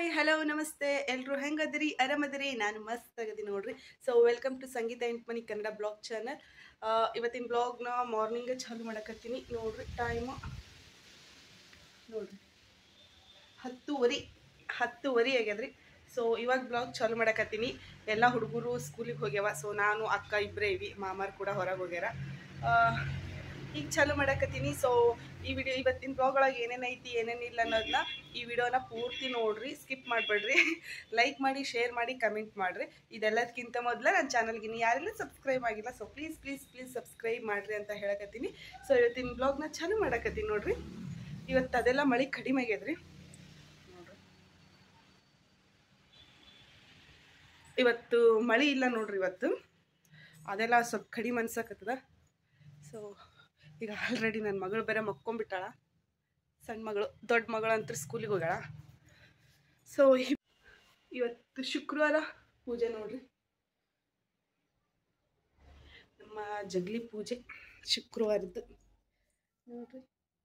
Hi hello ನಮಸ್ತೆ ಎಲ್ಲರೂ ಹೆಂಗದಿರಿ ಆರಾಮದಿರಿ ನಾನು ಮಸ್ತ್ ಆಗದಿ ನೋಡ್ರಿ so welcome to Sangeeta Entmani Kannada vlog channel ಇವತ್ತಿನ ಬ್ಲಾಗ್ನ ಮಾರ್ನಿಂಗ್ ಚಾಲು ಮಾಡಕತ್ತೀನಿ ನೋಡ್ರಿ ಟೈಮು ನೋಡ್ರಿ ಹತ್ತುವರೆ ಹತ್ತುವರೆ ಆಗ್ಯದ್ರಿ ಸೊ ಇವಾಗ ಬ್ಲಾಗ್ ಚಾಲು ಮಾಡಕತ್ತೀನಿ ಎಲ್ಲ ಹುಡುಗರು ಸ್ಕೂಲಿಗೆ ಹೋಗ್ಯಾವ ಸೊ ನಾನು ಅಕ್ಕ ಇಬ್ಬರೇ ಇವಿ ಮಾಮಾರು ಕೂಡ ಹೊರಗೆ ಹೋಗ್ಯಾರ ಆ, ಈಗ ಚಾಲು ಮಾಡಕತ್ತೀನಿ ಸೊ ಈ ವಿಡಿಯೋ ಇವತ್ತಿನ ಬ್ಲಾಗ್ ಒಳಗೆ ಏನೇನೈತಿ ಏನೇನಿಲ್ಲ ಅನ್ನೋದನ್ನ ಈ ವಿಡಿಯೋನ ಪೂರ್ತಿ ನೋಡ್ರಿ ಸ್ಕಿಪ್ ಮಾಡಬೇಡ್ರಿ ಲೈಕ್ ಮಾಡಿ ಶೇರ್ ಮಾಡಿ ಕಮೆಂಟ್ ಮಾಡಿರಿ ಇದೆಲ್ಲದಕ್ಕಿಂತ ಮೊದಲು ನನ್ನ ಚಾನಲ್ಗೆ ನೀವು ಯಾರೆಲ್ಲ ಸಬ್ಸ್ಕ್ರೈಬ್ ಆಗಿಲ್ಲ so please please please subscribe ಮಾಡಿರಿ ಅಂತ ಹೇಳಕತ್ತೀನಿ ಸೊ ಇವತ್ತಿನ ಬ್ಲಾಗ್ನ ಚಾಲು ಮಾಡಕತ್ತೀನಿ ನೋಡ್ರಿ ಇವತ್ತು ಅದೆಲ್ಲ ಮಳೆ ಕಡಿಮೆ ಆಗ್ಯದ್ರಿ ನೋಡ್ರಿ ಇವತ್ತು ಮಳೆ ಇಲ್ಲ ನೋಡ್ರಿ ಇವತ್ತು ಅದೆಲ್ಲ ಸ್ವಲ್ಪ ಕಡಿಮೆ ಅನ್ಸಕತ್ತದ ಸೊ ಈಗ ಆಲ್ರೆಡಿ ನನ್ನ ಮಗಳು ಬೇರೆ ಮಕ್ಕೊಂಬಿಟ್ಟಾಳ ಸಣ್ಣ ಮಗಳು ದೊಡ್ಡ ಮಗಳು ಅಂತೂ ಸ್ಕೂಲಿಗೆ ಹೋಗ್ಯಾಳ ಸೊ ಇವತ್ತು ಶುಕ್ರವಾರ ಪೂಜೆ ನೋಡ್ರಿ ನಮ್ಮ ಜಗ್ಲಿ ಪೂಜೆ ಶುಕ್ರವಾರದ್ದು ನೋಡ್ರಿ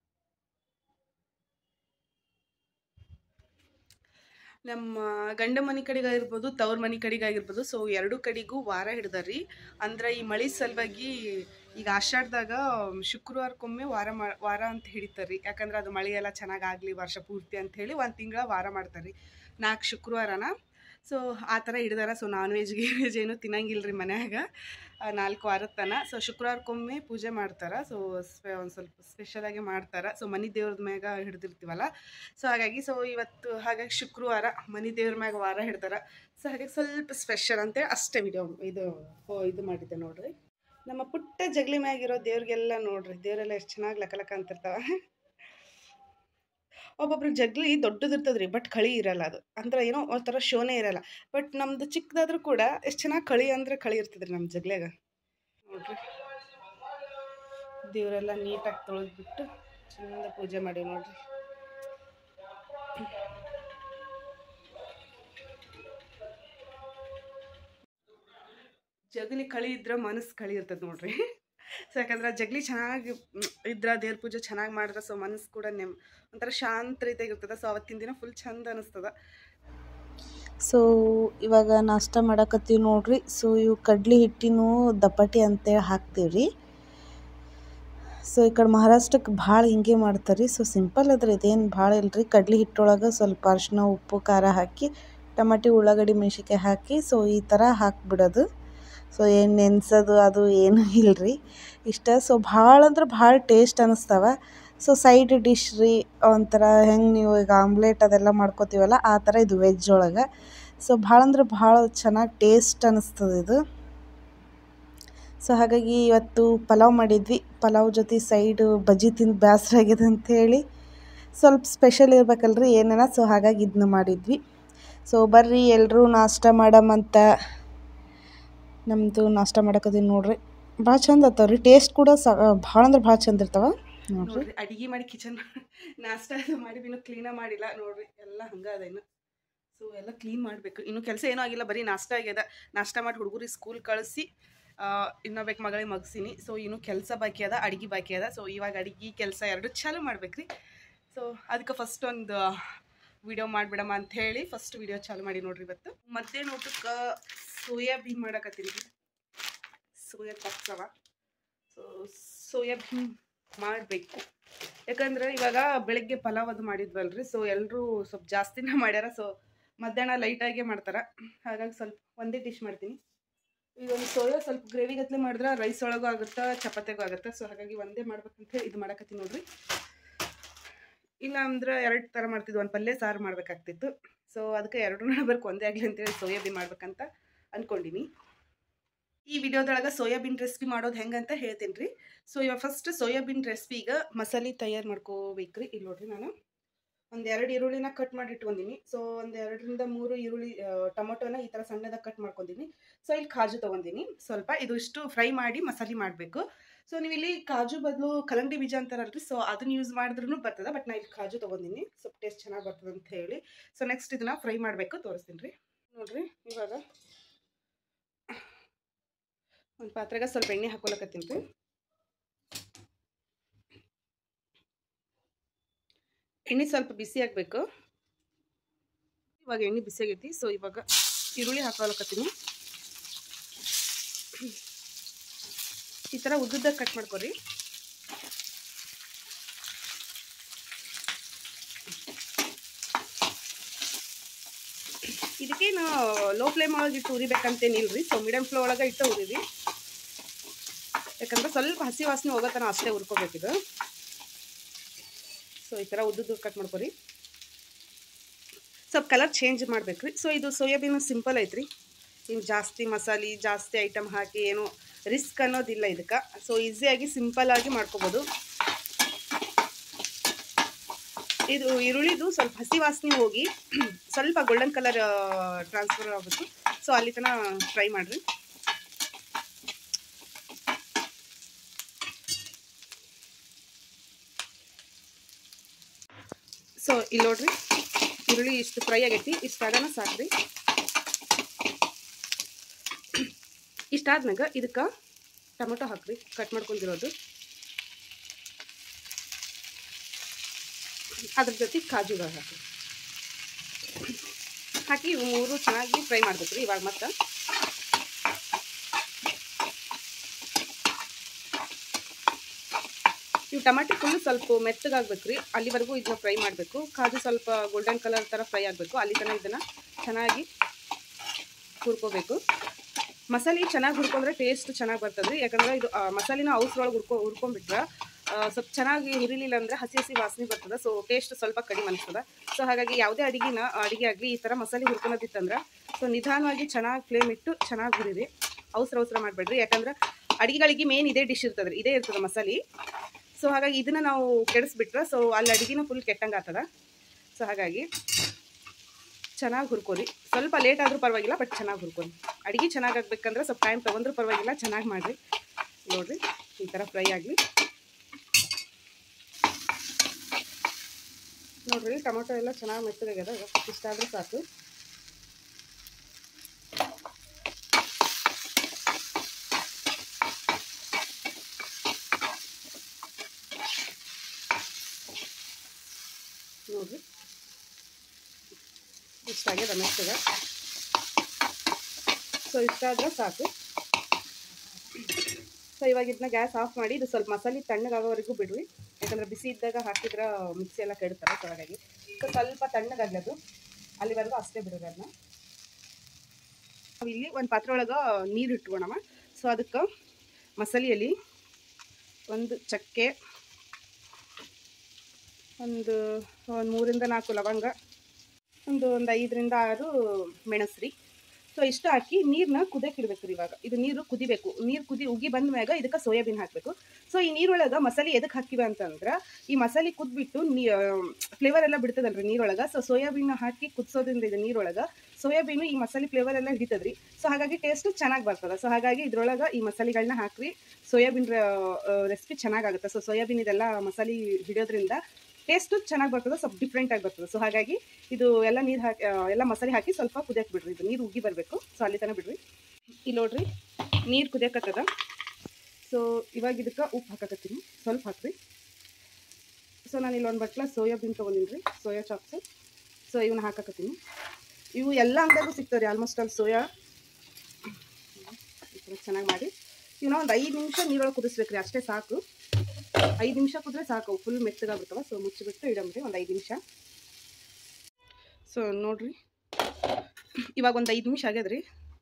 ನಮ್ಮ ಗಂಡ ಮನೆ ಕಡೆಗಾಗಿರ್ಬೋದು ತವ್ರ ಮನೆ ಕಡೆಗಾಗಿರ್ಬೋದು ಸೊ ಎರಡು ಕಡೆಗೂ ವಾರ ಹಿಡ್ದಾರ್ರಿ ಅಂದ್ರೆ ಈ ಮಳೆ ಸಲುವಾಗಿ ಈಗ ಆಷಾಢದಾಗ ಶುಕ್ರವಾರಕ್ಕೊಮ್ಮೆ ವಾರ ಮಾ ವಾರ ಅಂತ ಹಿಡಿತಾರ್ರಿ ಯಾಕಂದ್ರೆ ಅದು ಮಳೆ ಎಲ್ಲ ಚೆನ್ನಾಗಿ ಆಗಲಿ ವರ್ಷ ಪೂರ್ತಿ ಅಂತ ಹೇಳಿ ಒಂದು ತಿಂಗಳ ವಾರ ಮಾಡ್ತಾರ್ರಿ ನಾಲ್ಕು ಶುಕ್ರವಾರನ ಸೊ ಆ ಥರ ಹಿಡ್ದಾರ ಸೊ ನಾನ್ ವೆಜ್ ಗಿ ವೆಜ್ ಏನು ತಿನ್ನಂಗಿಲ್ಲ ರೀ ಮನ್ಯಾಗ ಆ, ನಾಲ್ಕು ವಾರದ ತನ ಸೊ ಶುಕ್ರವಾರಕ್ಕೊಮ್ಮೆ ಪೂಜೆ ಮಾಡ್ತಾರೆ ಸೊ ಸ್ಪೆ ಒಂದು ಸ್ವಲ್ಪ ಸ್ಪೆಷಲಾಗಿ ಮಾಡ್ತಾರೆ ಸೊ ಮನೆ ದೇವ್ರದ ಮ್ಯಾಗ ಹಿಡ್ದಿರ್ತೀವಲ್ಲ ಸೊ ಹಾಗಾಗಿ ಸೊ ಇವತ್ತು ಹಾಗಾಗಿ ಶುಕ್ರವಾರ ಮನೆ ದೇವ್ರ ಮ್ಯಾಗ ವಾರ ಹಿಡ್ದಾರ ಸೊ ಹಾಗಾಗಿ ಸ್ವಲ್ಪ ಸ್ಪೆಷಲ್ ಅಂತೇಳಿ ಅಷ್ಟೇ ವಿಡಿಯೋ ಇದು ಓ ಇದು ಮಾಡಿದ್ದೆ ನೋಡ್ರಿ ನಮ್ಮ ಪುಟ್ಟ ಜಗಲಿ ಮ್ಯಾಗಿರೋ ದೇವ್ರಿಗೆಲ್ಲ ನೋಡ್ರಿ ದೇವರೆಲ್ಲ ಎಷ್ಟು ಚೆನ್ನಾಗಿ ಲಕ ಲಕ ಅಂತಿರ್ತಾವ ಒಬ್ಬೊಬ್ರು ಜಗ್ಲಿ ದೊಡ್ಡದಿರ್ತದ್ರಿ ಬಟ್ ಕಳಿ ಇರಲ್ಲ ಅದು ಅಂದ್ರೆ ಏನೋ ಒಂಥರ ಶೋನೇ ಇರಲ್ಲ ಬಟ್ ನಮ್ದು ಚಿಕ್ಕದಾದ್ರೂ ಕೂಡ ಎಷ್ಟು ಚೆನ್ನಾಗಿ ಕಳಿ ಅಂದ್ರೆ ಕಳಿ ಇರ್ತದ್ರಿ ನಮ್ಮ ಜಗ್ಲ್ಯಾಗ ನೋಡ್ರಿ ದೇವರೆಲ್ಲ ನೀಟಾಗಿ ತೊಳೆದ್ಬಿಟ್ಟು ಚಂದ ಪೂಜೆ ಮಾಡಿ ನೋಡ್ರಿ ಜಗಲಿ ಕಳಿ ಇದ್ರೆ ಮನಸ್ಸು ಕಳಿ ಇರ್ತದೆ ನೋಡ್ರಿ ಸೊ ಯಾಕಂದ್ರೆ ಜಗಲಿ ಚೆನ್ನಾಗಿ ಇದ್ರ ದೇವ್ರ ಪೂಜೆ ಚೆನ್ನಾಗಿ ಮಾಡಿದ್ರೆ ಸೊ ಮನಸ್ಸು ಕೂಡ ನೆಮ್ ಒಂಥರ ಶಾಂತ ರೀತಿಯಾಗಿ ಇರ್ತದೆ ಸೊ ಅವತ್ತಿನ ದಿನ ಫುಲ್ ಚಂದ ಅನಿಸ್ತದ ಸೊ ಇವಾಗ ನಾಷ್ಟ ಮಾಡಕತ್ತೀವಿ ನೋಡ್ರಿ ಸೊ ಇವು ಕಡ್ಲಿ ಹಿಟ್ಟಿನೂ ದಪ್ಪಟಿ ಅಂತೇಳಿ ಹಾಕ್ತೀವಿ ರೀ ಸೊ ಈ ಕಡೆ ಮಹಾರಾಷ್ಟ್ರಕ್ಕೆ ಭಾಳ ಹಿಂಗೆ ಮಾಡ್ತಾರೆ ಸೊ ಸಿಂಪಲ್ ಅದ್ರಿ ಇದೇನು ಭಾಳ ಇಲ್ರಿ ಕಡ್ಲಿ ಹಿಟ್ಟೊಳಗೆ ಸ್ವಲ್ಪ ಅರಿಶಿನ ಉಪ್ಪು ಖಾರ ಹಾಕಿ ಟಮಾಟಿ ಉಳ್ಳಾಗಡ್ಡಿ ಮೆಣಸಿನ್ಕಾಯಿ ಹಾಕಿ ಸೊ ಈ ಥರ ಹಾಕ್ಬಿಡೋದು ಸೊ ಏನು ನೆನ್ಸೋದು ಅದು ಏನೂ ಇಲ್ರಿ ಇಷ್ಟ ಸೊ ಭಾಳ ಅಂದ್ರೆ ಭಾಳ ಟೇಸ್ಟ್ ಅನ್ನಿಸ್ತಾವ ಸೊ ಸೈಡ್ ಡಿಶ್ ರೀ ಒಂಥರ ಹೆಂಗೆ ನೀವು ಈಗ ಆಮ್ಲೆಟ್ ಅದೆಲ್ಲ ಮಾಡ್ಕೋತೀವಲ್ಲ ಆ ಥರ ಇದು ವೆಜ್ ಒಳಗೆ ಸೊ ಭಾಳ ಅಂದ್ರೆ ಭಾಳ ಚೆನ್ನಾಗಿ ಟೇಸ್ಟ್ ಅನ್ನಿಸ್ತದೆ ಇದು ಸೊ ಹಾಗಾಗಿ ಇವತ್ತು ಪಲಾವ್ ಮಾಡಿದ್ವಿ ಪಲಾವ್ ಜೊತೆ ಸೈಡು ಬಜ್ಜಿ ತಿಂದು ಬೇಸರ ಆಗಿದೆ ಅಂಥೇಳಿ ಸ್ವಲ್ಪ ಸ್ಪೆಷಲ್ ಇರ್ಬೇಕಲ್ರಿ ಏನೇನ ಸೊ ಹಾಗಾಗಿ ಇದನ್ನ ಮಾಡಿದ್ವಿ ಸೊ ಬರ್ರಿ ಎಲ್ಲರೂ ನಾಷ್ಟ ಮಾಡಮಂತ ನಮ್ಮದು ನಾಷ್ಟ ಮಾಡಕತ್ತೀನಿ ನೋಡ್ರಿ ಭಾಳ ಚಂದ ಆತಾವ್ರಿ ಟೇಸ್ಟ್ ಕೂಡ ಸ ಭಾಳ ಅಂದ್ರೆ ಭಾಳ ಚಂದ ಇರ್ತಾವ ನೋಡ್ರಿ ನೋಡ್ರಿ ಅಡಿಗೆ ಮಾಡಿ ಕಿಚನ್ ನಾಷ್ಟ ಅದು ಮಾಡಿ ಇನ್ನೂ ಕ್ಲೀನ ಮಾಡಿಲ್ಲ ನೋಡ್ರಿ ಎಲ್ಲ ಹಂಗ ಅದ ಇನ್ನು ಸೊ ಎಲ್ಲ ಕ್ಲೀನ್ ಮಾಡಬೇಕು ಇನ್ನು ಕೆಲಸ ಏನೂ ಆಗಿಲ್ಲ ಬರೀ ನಾಷ್ಟ ಆಗ್ಯದ ನಾಷ್ಟ ಮಾಡಿ ಹುಡುಗರಿಗೆ ಸ್ಕೂಲ್ ಕಳಿಸಿ ಇನ್ನೊಬ್ಬಕ್ಕೆ ಮಗಳಿಗೆ ಮಗ್ಸಿನಿ ಸೊ ಇನ್ನು ಕೆಲಸ ಬಾಕಿ ಅದ ಅಡಿಗೆ ಬಾಕಿ ಅದ ಸೊ ಇವಾಗ ಅಡಿಗೆ ಕೆಲಸ ಎರಡು ಚಾಲು ಮಾಡ್ಬೇಕ್ರಿ ಸೊ ಅದಕ್ಕೆ ಫಸ್ಟ್ ಒಂದು ವಿಡಿಯೋ ಮಾಡಿಬಿಡಮ್ಮ ಅಂತ ಹೇಳಿ ಫಸ್ಟ್ ವಿಡಿಯೋ ಚಾಲು ಮಾಡಿ ನೋಡ್ರಿ ಇವತ್ತು ಮಧ್ಯಾಹ್ನ ಊಟಕ್ಕೆ ಸೋಯಾಬೀನ್ ಮಾಡಕತ್ತೀನಿ ಸೋಯಾ ಪಪ್ಸವ ಸೊ ಸೋಯಾಬೀನ್ ಮಾಡಬೇಕು ಯಾಕಂದ್ರೆ ಇವಾಗ ಬೆಳಗ್ಗೆ ಪಲಾವ್ ಅದು ಮಾಡಿದ್ವಲ್ರಿ ಸೊ ಎಲ್ಲರೂ ಸ್ವಲ್ಪ ಜಾಸ್ತಿನೇ ಮಾಡ್ಯಾರ ಸೊ ಮಧ್ಯಾಹ್ನ ಲೈಟಾಗೇ ಮಾಡ್ತಾರೆ ಹಾಗಾಗಿ ಸ್ವಲ್ಪ ಒಂದೇ ಡಿಶ್ ಮಾಡ್ತೀನಿ ಇದೊಂದು ಸೋಯಾ ಸ್ವಲ್ಪ ಗ್ರೇವಿ ಗತ್ಲೆ ಮಾಡಿದ್ರೆ ರೈಸ್ ಒಳಗೂ ಆಗುತ್ತೆ ಚಪಾತಿಗೂ ಆಗುತ್ತೆ ಸೊ ಹಾಗಾಗಿ ಒಂದೇ ಮಾಡ್ಬೇಕಂತ ಹೇಳಿ ಇದು ಮಾಡಕತ್ತೀನಿ ನೋಡ್ರಿ ಇಲ್ಲ ಅಂದ್ರೆ ಎರಡು ಥರ ಮಾಡ್ತಿದ್ವಿ ಒಂದು ಪಲ್ಯ ಸಾರು ಮಾಡ್ಬೇಕಾಗ್ತಿತ್ತು ಸೊ ಅದಕ್ಕೆ ಎರಡು ಬರ್ಬೇಕು ಒಂದೇ ಆಗಲಿ ಅಂತೇಳಿ ಸೋಯಾಬೀನ್ ಮಾಡ್ಬೇಕಂತ ಅಂದ್ಕೊಂಡಿನಿ ಈ ವಿಡಿಯೋದೊಳಗೆ ಸೋಯಾಬೀನ್ ರೆಸಿಪಿ ಮಾಡೋದು ಹೆಂಗಂತ ಹೇಳ್ತೀನಿ ರೀ ಸೊ ಇವಾಗ ಫಸ್ಟ್ ಸೋಯಾಬೀನ್ ರೆಸಿಪಿಗೆ ಮಸಾಲೆ ತಯಾರು ಮಾಡ್ಕೋಬೇಕ್ರಿ ಇಲ್ಲಿ ನೋಡ್ರಿ ನಾನು ಒಂದು ಎರಡು ಈರುಳ್ಳಿನ ಕಟ್ ಮಾಡಿ ಇಟ್ಕೊಂಡಿನಿ ಸೊ ಒಂದು ಎರಡರಿಂದ ಮೂರು ಈರುಳ್ಳಿ ಆ, ಟೊಮೊಟೊನ ಈ ಥರ ಸಣ್ಣದಾಗಿ ಕಟ್ ಮಾಡ್ಕೊಂಡಿನಿ ಸೊ ಇಲ್ಲಿ ಕಾಜು ತೊಗೊಂಡಿನಿ ಸ್ವಲ್ಪ ಇದು ಇಷ್ಟು ಫ್ರೈ ಮಾಡಿ ಮಸಾಲೆ ಮಾಡಬೇಕು ಸೊ ನೀವು ಇಲ್ಲಿ ಕಾಜು ಬದಲು ಕಲ್ಲಂಗಡಿ ಬೀಜ ಅಂತಾರಲ್ರಿ ಸೊ ಅದನ್ನ ಯೂಸ್ ಮಾಡಿದ್ರೂ ಬರ್ತದೆ ಬಟ್ ನಾ ಇಲ್ಲಿ ಕಾಜು ತೊಗೊಂಡಿನಿ ಸ್ವಲ್ಪ ಟೇಸ್ಟ್ ಚೆನ್ನಾಗಿ ಬರ್ತದೆ ಅಂತ ಹೇಳಿ ಸೊ ನೆಕ್ಸ್ಟ್ ಇದನ್ನ ಫ್ರೈ ಮಾಡಬೇಕು ತೋರಿಸ್ತೀನಿ ರೀ ನೋಡ್ರಿ ಇವಾಗ ಒಂದು ಪಾತ್ರೆಗೆ ಸ್ವಲ್ಪ ಎಣ್ಣೆ ಹಾಕೊಳಕತ್ತೀನಿ ರೀ ಎಣ್ಣೆ ಸ್ವಲ್ಪ ಬಿಸಿ ಆಗಬೇಕು ಇವಾಗ ಎಣ್ಣೆ ಬಿಸಿಯಾಗೈತಿ ಸೊ ಇವಾಗ ಈರುಳ್ಳಿ ಹಾಕೋಲಕತ್ತೀನಿ ಈ ಥರ ಉದ್ದುದ್ದಾಗ ಕಟ್ ಮಾಡ್ಕೊರಿ ಇದಕ್ಕೇನು ಲೋ ಫ್ಲೇಮ್ ಒಳಗೆ ಇಟ್ಟು ಉರಿಬೇಕಂತೇನಿಲ್ರಿ ಸೊ ಮೀಡಿಯಮ್ ಫ್ಲೋ ಒಳಗೆ ಇಟ್ಟು ಉರಿರಿ ಯಾಕಂದ್ರೆ ಸ್ವಲ್ಪ ಹಸಿ ವಾಸನೆ ಹೋಗೋತನ ಅಷ್ಟೇ ಹುರ್ಕೋಬೇಕಿದು ಸೊ ಈ ಥರ ಉದ್ದುದ್ದು ಕಟ್ ಮಾಡ್ಕೊರಿ ಸ್ವಲ್ಪ ಕಲರ್ ಚೇಂಜ್ ಮಾಡ್ಬೇಕ್ರಿ ಸೊ ಇದು ಸೋಯಾಬೀನ್ ಸಿಂಪಲ್ ಐತ್ರಿ ಇನ್ನು ಜಾಸ್ತಿ ಮಸಾಲೆ ಜಾಸ್ತಿ ಐಟಮ್ ಹಾಕಿ ಏನು ರಿಸ್ಕ್ ಅನ್ನೋದಿಲ್ಲ ಇದಕ್ಕೆ ಸೊ ಈಸಿಯಾಗಿ ಸಿಂಪಲ್ ಆಗಿ ಮಾಡ್ಕೋಬೋದು ಇದು ಈರುಳ್ಳಿದು ಸ್ವಲ್ಪ ಹಸಿ ವಾಸನೆ ಹೋಗಿ ಸ್ವಲ್ಪ ಗೋಲ್ಡನ್ ಕಲರ್ ಟ್ರಾನ್ಸ್ಫರ್ ಆಗುತ್ತೆ ಸೊ ಅಲ್ಲಿ ತನಕ ಫ್ರೈ ಮಾಡಿರಿ ಸೊ ಇಲ್ಲಿ ನೋಡ್ರಿ ಈರುಳ್ಳಿ ಇಷ್ಟು ಫ್ರೈ ಆಗೈತಿ ಇಷ್ಟಾಗನ ಸಾಕ್ರಿ ಇಷ್ಟಾದ್ಮ್ಯಾಗ ಇದಕ್ಕೆ ಟೊಮೊಟೊ ಹಾಕ್ರಿ ಕಟ್ ಮಾಡ್ಕೊಂಡಿರೋದು ಅದ್ರ ಜೊತೆ ಕಾಜುಗಳು ಹಾಕಿ ಹಾಕಿ ಇವು ಮೂರು ಚೆನ್ನಾಗಿ ಫ್ರೈ ಮಾಡ್ಬೇಕು ರೀ ಇವಾಗ ಮತ್ತೆ ಇವು ಟಮಾಟಿ ಫುಲ್ ಸ್ವಲ್ಪ ಮೆತ್ತಗಾಗ್ಬೇಕು ರೀ ಅಲ್ಲಿವರೆಗೂ ಇದನ್ನ ಫ್ರೈ ಮಾಡಬೇಕು ಕಾಜು ಸ್ವಲ್ಪ ಗೋಲ್ಡನ್ ಕಲರ್ ಥರ ಫ್ರೈ ಆಗಬೇಕು ಅಲ್ಲಿ ತನಕ ಇದನ್ನು ಚೆನ್ನಾಗಿ ಹುರ್ಕೋಬೇಕು ಮಸಾಲೆ ಚೆನ್ನಾಗಿ ಹುರ್ಕೊಂಡ್ರೆ ಟೇಸ್ಟ್ ಚೆನ್ನಾಗಿ ಬರ್ತದೆ ರೀ ಯಾಕಂದ್ರೆ ಇದು ಆ, ಮಸಾಲಿನ ಔಸ್ರೊಳಗೆ ಹುರ್ಕೊ ಹುರ್ಕೊಂಡ್ಬಿಟ್ರೆ ಆ, ಸ್ವಲ್ಪ ಚೆನ್ನಾಗಿ ಹುರಿಲಿಲ್ಲ ಅಂದರೆ ಹಸಿ ಹಸಿ ವಾಸನೆ ಬರ್ತದೆ ಸೊ ಟೇಸ್ಟ್ ಸ್ವಲ್ಪ ಕಡಿಮೆ ಅನಿಸ್ತದೆ ಸೊ ಹಾಗಾಗಿ ಯಾವುದೇ ಅಡಿಗೆನ ಅಡಿಗೆ ಆಗಲಿ ಈ ಥರ ಮಸಾಲೆ ಹುರ್ಕೊಳೋದಿತ್ತಂದ್ರೆ ಸೊ ನಿಧಾನವಾಗಿ ಚೆನ್ನಾಗಿ ಫ್ಲೇಮ್ ಇಟ್ಟು ಚೆನ್ನಾಗಿ ಹುರಿರಿ ಅವಸರ ಅವಸರ ಮಾಡಬೇಡ್ರಿ ಯಾಕಂದ್ರೆ ಅಡಿಗೆಗಳಿಗೆ ಮೇನ್ ಇದೇ ಡಿಶ್ ಇರ್ತದೆ ರೀ ಇದೇ ಇರ್ತದೆ ಮಸಾಲೆ ಸೊ ಹಾಗಾಗಿ ಇದನ್ನು ನಾವು ಕೆಡಿಸ್ಬಿಟ್ರೆ ಸೊ ಅಲ್ಲಿ ಅಡಿಗೆನ ಫುಲ್ ಕೆಟ್ಟಂಗೆ ಆಗ್ತದ ಸೊ ಹಾಗಾಗಿ ಚೆನ್ನಾಗಿ ಹುರ್ಕೋರಿ ಸ್ವಲ್ಪ ಲೇಟ್ ಆದರೂ ಪರವಾಗಿಲ್ಲ ಬಟ್ ಚೆನ್ನಾಗಿ ಹುರ್ಕೊರಿ ಅಡುಗೆ ಚೆನ್ನಾಗಿ ಆಗ್ಬೇಕಂದ್ರೆ ಸ್ವಲ್ಪ ಟೈಮ್ ತೊಗೊಂಡ್ರೂ ಪರವಾಗಿಲ್ಲ ಚೆನ್ನಾಗಿ ಮಾಡಿರಿ ನೋಡಿರಿ ಈ ಥರ ಫ್ರೈ ಆಗಲಿ ನೋಡ್ರಿ ಟೊಮೊಟೊ ಎಲ್ಲ ಚೆನ್ನಾಗಿ ಮೆತ್ತಗಾಗ್ಯದ ಇಷ್ಟಾದರೂ ಸಾಕು ನೋಡ್ರಿ ಇಷ್ಟಾಗ್ಯದ ಮೆತ್ತಗ ಸೊ ಇಷ್ಟಾದ್ರೆ ಸಾಕು ಸೊ ಇವಾಗ ಇದನ್ನ ಗ್ಯಾಸ್ ಆಫ್ ಮಾಡಿ ಇದು ಸ್ವಲ್ಪ ಮಸಾಲೆ ತಣ್ಣಗಾಗೋವರೆಗೂ ಬಿಡ್ರಿ ಯಾಕಂದ್ರೆ ಬಿಸಿ ಇದ್ದಾಗ ಹಾಕಿದ್ರೆ ಮಿಕ್ಸಿ ಎಲ್ಲ ಕೆಡ್ತಾರೆ ಸೊ ಹಾಗಾಗಿ ಸೊ ಸ್ವಲ್ಪ ತಣ್ಣಗಾಗ್ಲಿ ಅದು ಅಲ್ಲಿವರೆಗೂ ಅಷ್ಟೇ ಬಿಡ್ರಿ ಅದನ್ನ ನಾವು ಇಲ್ಲಿ ಒಂದು ಪಾತ್ರೆ ಒಳಗೆ ನೀರು ಇಟ್ಕೊಳಮ್ಮ ಸೊ ಅದಕ್ಕೆ ಮಸಾಲೆಯಲ್ಲಿ ಒಂದು ಚಕ್ಕೆ ಒಂದು ಒಂದು ಮೂರಿಂದ ನಾಲ್ಕು ಲವಂಗ ಒಂದು ಒಂದು ಐದರಿಂದ ಆರು ಮೆಣಸ್ರಿ ಸೊ ಇಷ್ಟು ಹಾಕಿ ನೀರನ್ನ ಕುದಿಯಕ್ಕೆ ಇಡ್ಬೇಕು ರೀ ಇವಾಗ ಇದು ನೀರು ಕುದಿಬೇಕು ನೀರು ಕುದಿ ಉಗಿ ಬಂದ ಮ್ಯಾಗ ಇದಕ್ಕೆ ಸೋಯಾಬೀನ್ ಹಾಕಬೇಕು ಸೊ ಈ ನೀರೊಳಗೆ ಮಸಾಲೆ ಎದಕ್ಕೆ ಹಾಕಿವ ಅಂತಂದ್ರೆ ಈ ಮಸಾಲೆ ಕುದ್ಬಿಟ್ಟು ನೀ ಫ್ಲೇವರ್ ಎಲ್ಲ ಬಿಡ್ತದಲ್ರಿ ನೀರೊಳಗೆ ಸೊ ಸೋಯಾಬೀನ್ ಹಾಕಿ ಕುದಿಸೋದ್ರಿಂದ ಇದು ನೀರೊಳಗೆ ಸೋಯಾಬೀನು ಈ ಮಸಾಲೆ ಫ್ಲೇವರ್ ಎಲ್ಲ ಹಿಡಿತದ್ರಿ ಸೊ ಹಾಗಾಗಿ ಟೇಸ್ಟ್ ಚೆನ್ನಾಗಿ ಬರ್ತದೆ ಸೊ ಹಾಗಾಗಿ ಇದ್ರೊಳಗೆ ಈ ಮಸಾಲೆಗಳನ್ನ ಹಾಕ್ರಿ ಸೋಯಾಬೀನ್ ರೆಸಿಪಿ ಚೆನ್ನಾಗಾಗುತ್ತೆ ಸೊ ಸೋಯಾಬೀನ್ ಇದೆಲ್ಲ ಮಸಾಲೆ ಹಿಡಿಯೋದ್ರಿಂದ ಟೇಸ್ಟು ಚೆನ್ನಾಗಿ ಬರ್ತದೆ ಸ್ವಲ್ಪ ಡಿಫ್ರೆಂಟ್ ಆಗಿ ಬರ್ತದೆ ಸೊ ಹಾಗಾಗಿ ಇದು ಎಲ್ಲ ನೀರು ಹಾಕಿ ಆ, ಎಲ್ಲ ಮಸಾಲೆ ಹಾಕಿ ಸ್ವಲ್ಪ ಕುದಿಯಕ್ಕೆ ಬಿಡ್ರಿ ಇದು ನೀರು ಉಗಿ ಬರಬೇಕು ಸೊ ಅಲ್ಲಿ ತನಕ ಬಿಡ್ರಿ ಇಲ್ಲಿ ನೋಡ್ರಿ ನೀರು ಕುದಿಯಕತ್ತದ ಸೊ ಇವಾಗ ಇದಕ್ಕೆ ಉಪ್ಪು ಹಾಕಕತ್ತೀನಿ ಸ್ವಲ್ಪ ಹಾಕ್ರಿ ಸೊ ನಾನು ಇಲ್ಲಿ ಒಂದು ಬಟ್ಲ ಸೋಯಾಬೀನ್ ತೊಗೊಂಡಿನಿ ರೀ ಸೋಯಾ ಚಾಪ್ಸ್ ಸೊ ಇವನ್ನ ಹಾಕಕತ್ತೀನಿ ಇವು ಎಲ್ಲ ಅಂಗಡಿಯಾಗೂ ಸಿಗ್ತವೆ ರೀ ಆಲ್ಮೋಸ್ಟ್ ಅಲ್ಲಿ ಸೋಯಾ ಈ ಥರ ಚೆನ್ನಾಗಿ ಮಾಡಿ ಇವನ್ನ ಒಂದು ಐದು ನಿಮಿಷ ನೀರೊಳಗೆ ಕುದಿಸ್ಬೇಕು ರೀ ಅಷ್ಟೇ ಸಾಕು ಐದು ನಿಮಿಷ ಕುದ್ರೆ ಸಾಕು ಫುಲ್ ಮೆತ್ತಗಾಗ್ಬಿಡ್ತಾವ ಸೊ ಮುಚ್ಚಿಬಿಟ್ಟು ಇಡಮ್ರಿ ಒಂದು ಐದು ನಿಮಿಷ ಸೊ ನೋಡ್ರಿ ಇವಾಗ ಒಂದು ಐದು ನಿಮಿಷ ಆಗ್ಯದ್ರಿ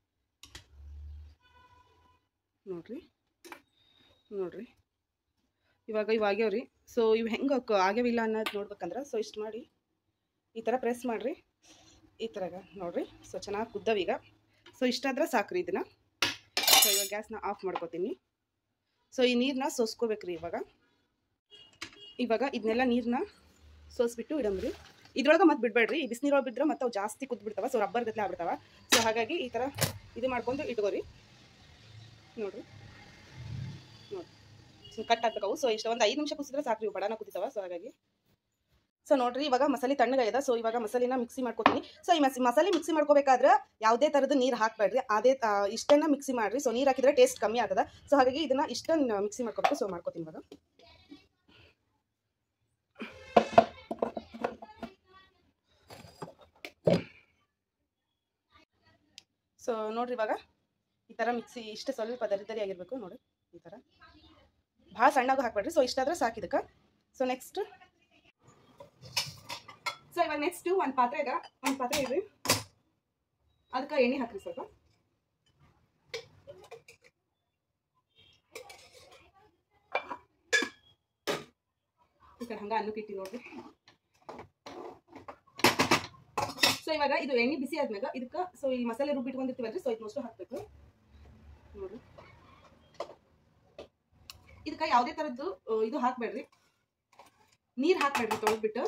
ನೋಡ್ರಿ ನೋಡ್ರಿ ಇವಾಗ ಇವು ಆಗ್ಯಾವ್ರಿ ಸೊ ಇವು ಹೆಂಗೆ ಆಗ್ಯಾವಿಲ್ಲ ಅನ್ನೋದು ನೋಡ್ಬೇಕಂದ್ರೆ ಸೊ ಇಷ್ಟು ಮಾಡಿ ಈ ಥರ ಪ್ರೆಸ್ ಮಾಡಿರಿ ಈ ಥರ ನೋಡ್ರಿ ಸೊ ಚೆನ್ನಾಗಿ ಕುದ್ದವೀಗ ಸೊ ಇಷ್ಟಾದ್ರೆ ಸಾಕ್ರಿ ಇದನ್ನು ಸೊ ಇವಾಗ ಗ್ಯಾಸ್ನ ಆಫ್ ಮಾಡ್ಕೋತೀನಿ ಸೊ ಈ ನೀರನ್ನ ಸೋಸ್ಕೋಬೇಕ್ರಿ ಇವಾಗ ಇವಾಗ ಇದನ್ನೆಲ್ಲ ನೀರನ್ನ ಸೋಸ್ಬಿಟ್ಟು ಇಡಮ್ರಿ ಇದ್ರೊಳಗೆ ಮತ್ತೆ ಬಿಡಬೇಡ್ರಿ ಬಿಸಿನೀರೊಳಗೆ ಬಿದ್ರೆ ಮತ್ತೆ ಅವು ಜಾಸ್ತಿ ಕುದ್ಬಿಡ್ತಾವ ಸೊ ರಬ್ಬರ್ ಗತ್ಲೆ ಆಗ್ಬಿಡ್ತಾವ ಸೊ ಹಾಗಾಗಿ ಈ ಥರ ಇದು ಮಾಡ್ಕೊಂಡು ಇಟ್ಕೋರಿ ನೋಡ್ರಿ ನೋಡಿ ಸೊ ಕಟ್ ಆಗ್ಬೇಕವು ಸೊ ಇಷ್ಟ ಒಂದು ಐದು ನಿಮಿಷ ಕುಸಿದ್ರೆ ಸಾಕ್ರಿ ಇವು ಬಡನ ಕುದಿತಾವ ಸೊ ಹಾಗಾಗಿ ಸೊ ನೋಡ್ರಿ ಇವಾಗ ಮಸಾಲೆ ತಣ್ಣಗಾಗಿದೆ ಸೊ ಇವಾಗ ಮಸಾಲೆನ ಮಿಕ್ಸಿ ಮಾಡ್ಕೊತೀನಿ ಸೊ ಈ ಮಸಿ ಮಸಾಲೆ ಮಿಕ್ಸಿ ಮಾಡ್ಕೋಬೇಕಾದ್ರೆ ಯಾವುದೇ ಥರದ ನೀರು ಹಾಕಬೇಡ್ರಿ ಅದೇ ಆ, ಇಷ್ಟನ್ನ ಮಿಕ್ಸಿ ಮಾಡಿರಿ ಸೊ ನೀರು ಹಾಕಿದ್ರೆ ಟೇಸ್ಟ್ ಕಮ್ಮಿ ಆಗ್ತದೆ ಸೊ ಹಾಗಾಗಿ ಇದನ್ನ ಇಷ್ಟನ್ನ ಮಿಕ್ಸಿ ಮಾಡ್ಕೋಬೇಕು ಸೊ ಮಾಡ್ಕೋತೀನಿ ಇವಾಗ ಸೊ ನೋಡ್ರಿ ಇವಾಗ ಈ ಥರ ಮಿಕ್ಸಿ ಇಷ್ಟು ಸ್ವಲ್ಪ ದರಿ ದರಿ ಆಗಿರಬೇಕು ನೋಡಿ ಈ ಥರ ಭಾಳ ಸಣ್ಣಗೂ ಹಾಕ್ಬೇಡ್ರಿ ಸೊ ಇಷ್ಟಾದ್ರೆ ಸಾಕು ಇದಕ್ಕೆ ಸೊ ನೆಕ್ಸ್ಟ್ ಸೊ ಇವಾಗ ನೆಕ್ಸ್ಟ್ ಒಂದು ಪಾತ್ರೆಗ ಒಂದು ಪಾತ್ರೆ ಇಡ್ರಿ ಅದಕ್ಕೆ ಎಣ್ಣೆ ಹಾಕ್ರಿ ಸ್ವಲ್ಪ ಈ ಕಡೆ ಹಂಗ ಅನ್ನಕ್ಕೆ ಇಟ್ಟಿ ನೋಡ್ರಿ ಸೊ ಇವಾಗ ಇದು ಎಣ್ಣೆ ಬಿಸಿ ಆದ್ಮ್ಯಾಗ ಇದಕ್ಕೆ ಸೊ ಈ ಮಸಾಲೆ ರುಬ್ಬಿಟ್ಕೊಂಡಿರ್ತೀವಲ್ರಿ ಸೊ ಇದು ಮೊಸರು ಹಾಕ್ಬೇಕು ನೋಡ್ರಿ ಇದಕ್ಕೆ ಯಾವುದೇ ಥರದ್ದು ಆ, ಇದು ಹಾಕ್ಬೇಡ್ರಿ ನೀರು ಹಾಕ್ಬೇಡ್ರಿ ತೊಳೆದ್ಬಿಟ್ಟು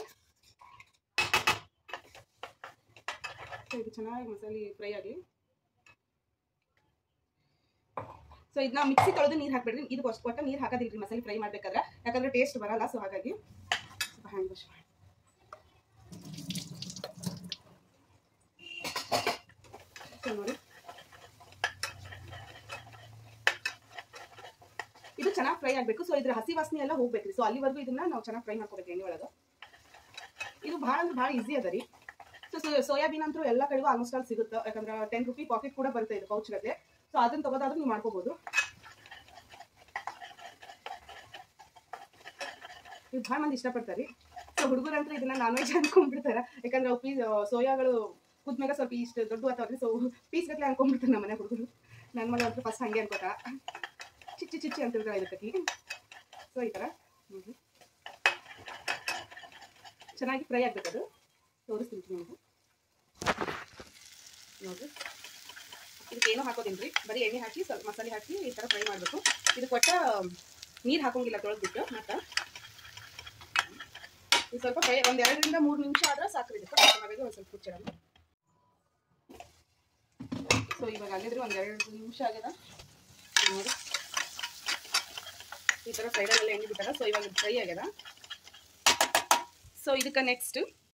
ಸೊ ಇದು ಚೆನ್ನಾಗಿ ಮಸಾಲೆ ಫ್ರೈ ಆಗಲಿ ಸೊ ಇದನ್ನ ಮಿಕ್ಸಿ ತೊಳೆದು ನೀರು ಹಾಕ್ಬೇಡ್ರಿ ಇದು ಅಷ್ಟು ಒಟ್ಟು ನೀರು ಹಾಕೋದಿಲ್ರಿ ಮಸಾಲೆ ಫ್ರೈ ಮಾಡ್ಬೇಕಾದ್ರೆ ಯಾಕಂದ್ರೆ ಟೇಸ್ಟ್ ಬರಲ್ಲ ಸೊ ಹಾಗಾಗಿ ಸ್ವಲ್ಪ ಹ್ಯಾಂಡ್ ವಾಶ್ ಮಾಡಿ ಸೊ ನೋಡಿ ಇದು ಚೆನ್ನಾಗಿ ಫ್ರೈ ಆಗಬೇಕು ಸೊ ಇದ್ರ ಹಸಿ ವಾಸನೆ ಎಲ್ಲ ಹೋಗ್ಬೇಕ್ರಿ ಸೊ ಅಲ್ಲಿವರೆಗೂ ಇದನ್ನ ನಾವು ಚೆನ್ನಾಗಿ ಫ್ರೈ ಮಾಡ್ಕೋಬೇಕು ಎಣ್ಣೆ ಒಳಗೆ ಇದು ಭಾಳ ಅಂದ್ರೆ ಭಾಳ ಈಸಿ ಅದ ರೀ ಸೊ ಸೋಯಾಬೀನ್ ಅಂತೂ ಎಲ್ಲ ಕಡೆಗೂ ಆಲ್ಮೋಸ್ಟ್ ಆಲ್ ಸಿಗುತ್ತೆ ಯಾಕಂದ್ರೆ ಟೆನ್ ರುಪಿ ಪಾಕೆಟ್ ಕೂಡ ಬರುತ್ತೆ ಇದು ಪೌಚ್ ಗಟ್ಟಲೆ ಸೊ ಅದನ್ನ ತಗೋದಾದ್ರೂ ನೀವು ಮಾಡ್ಕೋಬಹುದು ಇದು ಭಾಳ ಮಂದಿ ಇಷ್ಟಪಡ್ತಾರೆ ಸೊ ಹುಡುಗರಂತ್ರ ಇದನ್ನ ನಾನ್ ವೆಜ್ ಅನ್ಕೊಂಡ್ಬಿಡ್ತಾರೆ ಯಾಕಂದ್ರೆ ಅವು ಪೀಸ್ ಸೋಯಾಗಳು ಕುದ್ಮ್ಯಾಗ ಸ್ವಲ್ಪ ಇಷ್ಟು ದೊಡ್ಡ ಆತಾವ್ರಿ ಸೊ ಪೀಸ್ ಗಟ್ಲೆ ಅನ್ಕೊಂಡ್ಬಿಡ್ತಾರೆ ನಮ್ಮ ಮನೆ ಹುಡುಗರು ನನ್ನ ಮಗ ಅಂತೂ ಫಸ್ಟ್ ಹಂಗೆ ಅನ್ಕೋತ ಚಿಚ್ಚಿ ಚಿಚ್ಚಿ ಅಂತ ಹೇಳ್ತಾರೆ ಇದಕ್ಕೆ ಸೊ ಈ ಥರ ನೋಡ್ರಿ ಚೆನ್ನಾಗಿ ಫ್ರೈ ಆಗ್ಬೇಕದು ತೋರಿಸ್ತೀನಿ ನಿಮಗೆ ನೋಡ್ರಿ ಇದಕ್ಕೆ ಏನೂ ಹಾಕೋದಿಲ್ರಿ ಬರೀ ಎಣ್ಣೆ ಹಾಕಿ ಸ್ವಲ್ಪ ಮಸಾಲೆ ಹಾಕಿ ಈ ಥರ ಫ್ರೈ ಮಾಡಬೇಕು ಇದಕ್ಕೆ ಒಟ್ಟ ನೀರು ಹಾಕೋಂಗಿಲ್ಲ ತೊಳೆದ್ಬಿಟ್ಟು ಮತ್ತು ಇದು ಸ್ವಲ್ಪ ಫ್ರೈ ಒಂದು ಎರಡರಿಂದ ಮೂರು ನಿಮಿಷ ಆದ್ರೆ ಸಾಕ್ರಿ ಇದಕ್ಕೆ ಹಾಗಾಗಿ ಒಂದು ಸ್ವಲ್ಪ ಹುಚ್ಚಿಡೋಣ ಸೊ ಇವಾಗ ಆಗಿದ್ರೆ ಒಂದು ಎರಡು ನಿಮಿಷ ಆಗ್ಯದ ನೋಡಿ ಈ ಥರ ಸೈಡಲ್ಲೆಲ್ಲ ಎಣ್ಣೆ ಬಿಟ್ಟಾರ ಸೊ ಇವಾಗ ಫ್ರೈ ಆಗ್ಯದ ಸೊ ಇದಕ್ಕೆ ನೆಕ್ಸ್ಟ್